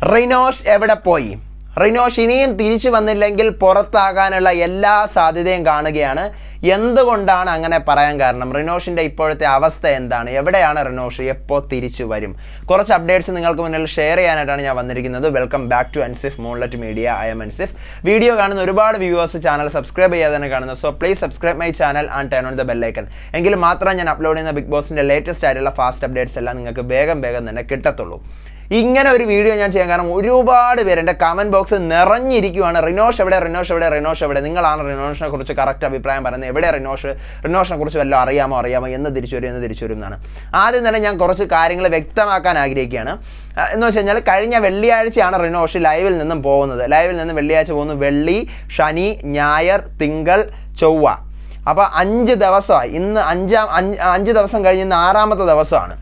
റിനോഷ് എവിടെ പോയി റിനോഷ് ഇനിയും തിരിച്ചു വന്നില്ലെങ്കിൽ പുറത്താകാനുള്ള എല്ലാ സാധ്യതയും കാണുകയാണ് എന്തുകൊണ്ടാണ് അങ്ങനെ പറയാൻ കാരണം റിനോഷിൻ്റെ ഇപ്പോഴത്തെ അവസ്ഥ എന്താണ് എവിടെയാണ് റിനോഷ് എപ്പോൾ തിരിച്ചു വരും കുറച്ച് അപ്ഡേറ്റ്സ് നിങ്ങൾക്ക് മുന്നിൽ ഷെയർ ചെയ്യാനായിട്ടാണ് ഞാൻ വന്നിരിക്കുന്നത് welcome back to Ansif Monlet media I'm Ansif video കാണുന്ന ഒരുപാട് വ്യൂവേഴ്സ് ചാനൽ സബ്സ്ക്രൈബ് ചെയ്യാതാണ് കാണുന്നത് so please subscribe my channel and turn on the bell icon എങ്കിൽ മാത്രം ഞാൻ അപ്ലോഡ് ചെയ്യുന്ന ബിഗ് ബോസിൻ്റെ ലേറ്റസ്റ്റ് ആയിട്ടുള്ള ഫാസ്റ്റ് അപ്ഡേറ്റ്സ് എല്ലാം നിങ്ങൾക്ക് വേഗം വേഗം തന്നെ കിട്ടത്തുള്ളൂ ഇങ്ങനെ ഒരു വീഡിയോ ഞാൻ ചെയ്യാൻ കാരണം ഒരുപാട് പേര് എൻ്റെ കമൻറ്റ് ബോക്സ് നിറഞ്ഞിരിക്കുവാണ് റിനോഷ് എവിടെ റിനോഷ് എവിടെ റിനോഷ് എവിടെ നിങ്ങളാണ് റിനോഷിനെ കുറിച്ച് കറക്റ്റ് അഭിപ്രായം പറയുന്നത് എവിടെ റിനോഷ് റിനോഷിനെ കുറിച്ച് വല്ലതും അറിയാമോ അറിയാമോ എന്ന് തിരിച്ചു വരും എന്ന് തിരിച്ചു വരും എന്നാണ് ആദ്യം തന്നെ ഞാൻ കുറച്ച് കാര്യങ്ങൾ വ്യക്തമാക്കാൻ ആഗ്രഹിക്കുകയാണ് ആ, എന്ന് വെച്ച് കഴിഞ്ഞാൽ കഴിഞ്ഞ വെള്ളിയാഴ്ചയാണ് റിനോഷ് ലൈവിൽ നിന്നും പോകുന്നത് ലൈവിൽ നിന്ന് വെള്ളിയാഴ്ച പോകുന്നു വെള്ളി ശനി ഞായർ തിങ്കൾ ചൊവ്വ അപ്പോൾ അഞ്ച് ദിവസമായി ഇന്ന് അഞ്ചാം അഞ്ച് അഞ്ച് ദിവസം കഴിഞ്ഞ് ഇന്ന് ആറാമത്തെ ദിവസമാണ്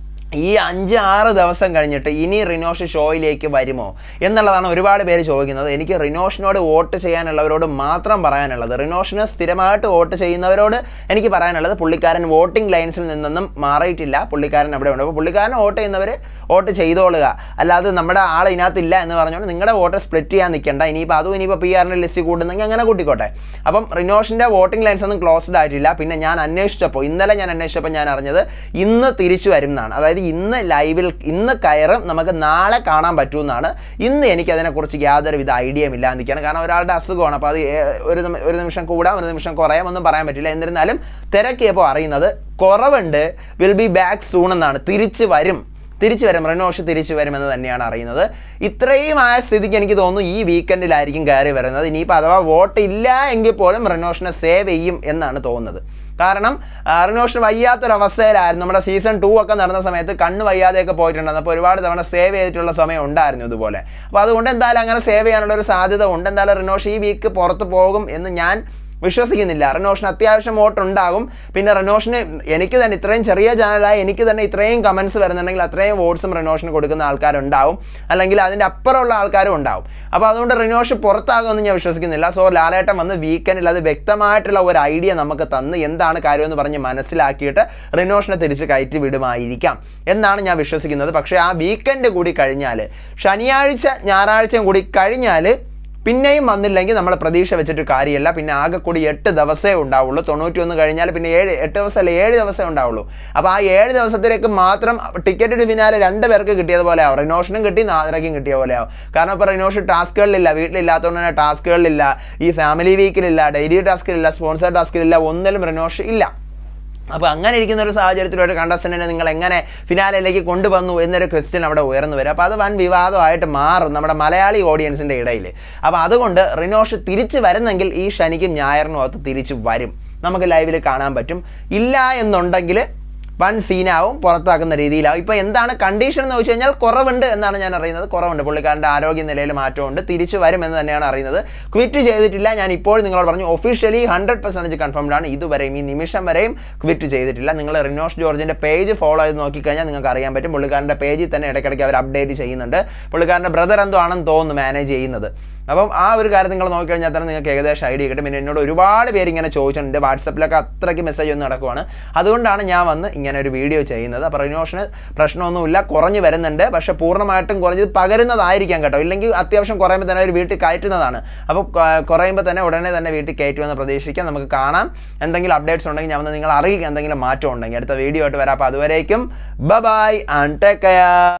ഈ അഞ്ച് ആറ് ദിവസം കഴിഞ്ഞിട്ട് ഇനി റിനോഷ് ഷോയിലേക്ക് വരുമോ എന്നുള്ളതാണ് ഒരുപാട് പേര് ചോദിക്കുന്നത് എനിക്ക് റിനോഷിനോട് വോട്ട് ചെയ്യാനുള്ളവരോട് മാത്രം പറയാനുള്ളത് റിനോഷിന് സ്ഥിരമായിട്ട് വോട്ട് ചെയ്യുന്നവരോട് എനിക്ക് പറയാനുള്ളത് പുള്ളിക്കാരൻ വോട്ടിംഗ് ലൈൻസിൽ നിന്നൊന്നും മാറിയിട്ടില്ല പുള്ളിക്കാരൻ അവിടെ ഉണ്ട് അപ്പോൾ പുള്ളിക്കാരൻ വോട്ട് ചെയ്യുന്നവർ വോട്ട് ചെയ്തോളുക അല്ലാതെ നമ്മുടെ ആൾ ഇതിനകത്തില്ല എന്ന് പറഞ്ഞുകൊണ്ട് നിങ്ങളുടെ വോട്ട് സ്പ്ലിറ്റ് ചെയ്യാൻ നിൽക്കേണ്ട ഇനിയിപ്പോൾ അതും ഇനിയിപ്പോൾ പി ആറിൻ്റെ ലിസ്റ്റ് കൂട്ടുന്നെങ്കിൽ അങ്ങനെ കൂട്ടിക്കോട്ടെ അപ്പം റിനോഷിൻ്റെ വോട്ടിംഗ് ലൈൻസ് ഒന്നും ക്ലോസ്ഡ് ആയിട്ടില്ല പിന്നെ ഞാൻ അന്വേഷിച്ചപ്പോൾ ഇന്നലെ ഞാൻ അന്വേഷിച്ചപ്പോൾ ഞാൻ അറിഞ്ഞത് ഇന്ന് തിരിച്ചു വരും എന്നാണ് അതായത് ഇന്ന് ലൈവിൽ ഇന്ന് കയറും നമുക്ക് നാളെ കാണാൻ പറ്റുമെന്നാണ് ഇന്ന് എനിക്ക് അതിനെക്കുറിച്ച് യാതൊരുവിധ ഐഡിയയും ഇല്ല നിൽക്കുകയാണ് കാരണം ഒരാളുടെ അസുഖമാണ് അപ്പോൾ അത് ഏ- ഒരു നിമി- ഒരു നിമിഷം കൂടാം ഒരു നിമിഷം കുറയാം ഒന്നും പറയാൻ പറ്റില്ല എന്നിരുന്നാലും തിരക്കിയപ്പോൾ അറിയുന്നത് കുറവുണ്ട് വിൽ ബി ബാക്ക് സൂൺ എന്നാണ് തിരിച്ചു വരും തിരിച്ചു വരും റിനോഷ് തിരിച്ചു വരുമെന്ന് തന്നെയാണ് അറിയുന്നത് ഇത്രയും ആയ സ്ഥിതിക്ക് എനിക്ക് തോന്നുന്നു ഈ വീക്കെൻഡിലായിരിക്കും കയറി വരുന്നത് ഇനിയിപ്പോൾ അഥവാ വോട്ട് ഇല്ല എങ്കിൽ പോലും റിനോഷിനെ സേവ് ചെയ്യും എന്നാണ് തോന്നുന്നത് കാരണം ആ, റിനോഷിന് വയ്യാത്തൊരവസ്ഥയിലായിരുന്നു നമ്മുടെ സീസൺ ടു ഒക്കെ നടന്ന സമയത്ത് കണ്ണ് വയ്യാതെയൊക്കെ പോയിട്ടുണ്ടായിരുന്നു അപ്പോൾ ഒരുപാട് തവണ സേവ് ചെയ്തിട്ടുള്ള സമയം ഉണ്ടായിരുന്നു ഇതുപോലെ അപ്പോൾ അതുകൊണ്ട് എന്തായാലും അങ്ങനെ സേവ് ചെയ്യാനുള്ള ഒരു സാധ്യത ഉണ്ട് എന്തായാലും റിനോഷ് ഈ വീക്ക് പുറത്ത് പോകും എന്ന് ഞാൻ വിശ്വസിക്കുന്നില്ല റെനോഷിന് അത്യാവശ്യം വോട്ട് ഉണ്ടാകും പിന്നെ റെനോഷിന് എനിക്ക് തന്നെ ഇത്രയും ചെറിയ ചാനലായി എനിക്ക് തന്നെ ഇത്രയും കമൻസ് വരുന്നുണ്ടെങ്കിൽ അത്രയും വോട്ട്സും റെനോഷിന് കൊടുക്കുന്ന ആൾക്കാരുണ്ടാവും അല്ലെങ്കിൽ അതിൻ്റെ അപ്പുറമുള്ള ആൾക്കാരും ഉണ്ടാവും അപ്പോൾ അതുകൊണ്ട് റിനോഷ് പുറത്താകുമെന്ന് ഞാൻ വിശ്വസിക്കുന്നില്ല സോ ലാലേട്ടൻ വന്ന് വീക്കെൻഡിൽ അത് വ്യക്തമായിട്ടുള്ള ഒരു ഐഡിയ നമുക്ക് തന്ന് എന്താണ് കാര്യമെന്ന് പറഞ്ഞ് മനസ്സിലാക്കിയിട്ട് റിനോഷിനെ തിരിച്ച് കയറ്റി വിടുമായിരിക്കാം എന്നാണ് ഞാൻ വിശ്വസിക്കുന്നത് പക്ഷേ ആ വീക്കെൻഡ് കൂടി കഴിഞ്ഞാൽ ശനിയാഴ്ച ഞായറാഴ്ചയും കൂടി കഴിഞ്ഞാൽ പിന്നെയും വന്നില്ലെങ്കിൽ നമ്മൾ പ്രതീക്ഷ വെച്ചിട്ട് കാര്യമില്ല പിന്നെ ആകെ കൂടി എട്ട് ദിവസമേ ഉണ്ടാവുള്ളൂ തൊണ്ണൂറ്റി ഒന്ന് കഴിഞ്ഞാൽ പിന്നെ ഏഴ് എട്ട് ദിവസമല്ല ഏഴ് ദിവസമേ ഉണ്ടാവുള്ളൂ അപ്പോൾ ആ ഏഴ് ദിവസത്തിലേക്ക് മാത്രം ടിക്കറ്റ് പിന്നാലെ രണ്ട് പേർക്ക് കിട്ടിയതുപോലെ ആവും റിനോഷനും കിട്ടി നാദരയ്ക്കും കിട്ടിയ പോലെ ആവും കാരണം ഇപ്പോൾ റിനോഷൻ ടാസ്കുകളിലില്ല വീട്ടിലില്ലാത്തതുകൊണ്ട് തന്നെ ടാസ്കുകളിലില്ല ഈ ഫാമിലി വീക്കിലില്ല ഡെയിലി ടാസ്കിലില്ല സ്പോൺസർ ടാസ്കിലില്ല ഒന്നിലും റിനോഷ് ഇല്ല അപ്പോൾ അങ്ങനെ ഇരിക്കുന്ന ഒരു സാഹചര്യത്തിൽ ഒരു കണ്ടസ്റ്റന്റിനെ നിങ്ങൾ എങ്ങനെ ഫിനാലയിലേക്ക് കൊണ്ടുവന്നു എന്നൊരു ക്വസ്റ്റ്യൻ അവിടെ ഉയർന്നു വരും അപ്പോൾ അത് വൻ വിവാദമായിട്ട് മാറും നമ്മുടെ മലയാളി ഓഡിയൻസിൻ്റെ ഇടയിൽ അപ്പോൾ അതുകൊണ്ട് റിനോഷ് തിരിച്ചു വരുന്നെങ്കിൽ ഈ ശനിക്കും ഞായറിനും അകത്ത് തിരിച്ചു വരും നമുക്ക് ലൈവിൽ കാണാൻ പറ്റും ഇല്ല എന്നുണ്ടെങ്കിൽ വൻ സീനാവും പുറത്താക്കുന്ന രീതിയിലാവും ഇപ്പോൾ എന്താണ് കണ്ടീഷൻ എന്ന് വെച്ച് കഴിഞ്ഞാൽ കുറവുണ്ട് എന്നാണ് ഞാൻ അറിയുന്നത് കുറവുണ്ട് പുള്ളിക്കാരൻ്റെ ആരോഗ്യ നിലയിൽ മാറ്റമുണ്ട് തിരിച്ചു വരുമെന്ന് തന്നെയാണ് അറിയുന്നത് ക്വിറ്റ് ചെയ്തിട്ടില്ല ഞാൻ ഇപ്പോൾ നിങ്ങളോട് പറഞ്ഞു ഒഫീഷ്യലി ഹൺഡ്രഡ് പെർസെൻറ്റേജ് കൺഫേംഡ് ആണ് ഇതുവരെയും ഈ നിമിഷം വരെയും ക്വിറ്റ് ചെയ്തിട്ടില്ല നിങ്ങൾ റിനോഷ് ജോർജിൻ്റെ പേജ് ഫോളോ ചെയ്ത് നോക്കിക്കഴിഞ്ഞാൽ നിങ്ങൾക്ക് അറിയാൻ പറ്റും പുള്ളിക്കാരൻ്റെ പേജിൽ തന്നെ ഇടയ്ക്കിടയ്ക്ക് അവർ അപ്ഡേറ്റ് ചെയ്യുന്നുണ്ട് പുള്ളിക്കാരൻ്റെ ബ്രദർ എന്തോ ആണെന്ന് തോന്നുന്നു മാനേജ് ചെയ്യുന്നത് അപ്പം ആ ഒരു കാര്യം നിങ്ങൾ നോക്കിക്കഴിഞ്ഞാൽ തന്നെ നിങ്ങൾക്ക് ഏകദേശം ഐഡിയ കിട്ടും പിന്നെ എന്നോട് ഒരുപാട് പേര് ഇങ്ങനെ ചോദിച്ചിട്ടുണ്ട് വാട്സപ്പിലൊക്കെ അത്രയ്ക്ക് മെസ്സേജ് ഒന്നും നടക്കുവാണ് അതുകൊണ്ടാണ് ഞാൻ വന്ന് ഇങ്ങനെ ഒരു വീഡിയോ ചെയ്യുന്നത് അപ്പോൾ റിനോഷന് പ്രശ്നമൊന്നുമില്ല കുറഞ്ഞു വരുന്നുണ്ട് പക്ഷേ പൂർണ്ണമായിട്ടും കുറഞ്ഞത് പകരുന്നതായിരിക്കാം കേട്ടോ ഇല്ലെങ്കിൽ അത്യാവശ്യം കുറയുമ്പോൾ തന്നെ ഒരു വീട്ടിൽ കയറ്റുന്നതാണ് അപ്പോൾ കുറയുമ്പോൾ തന്നെ ഉടനെ തന്നെ വീട്ടിൽ കയറ്റുമെന്ന് പ്രതീക്ഷിക്കാം നമുക്ക് കാണാം എന്തെങ്കിലും അപ്ഡേറ്റ്സ് ഉണ്ടെങ്കിൽ ഞാൻ വന്ന് നിങ്ങൾ അറിയിക്കുക എന്തെങ്കിലും മാറ്റം ഉണ്ടെങ്കിൽ അടുത്ത വീഡിയോ ആയിട്ട് വരാം അപ്പോൾ അതുവരേക്കും ബ ബൈ ആൻഡ് ടേക്ക് കെയർ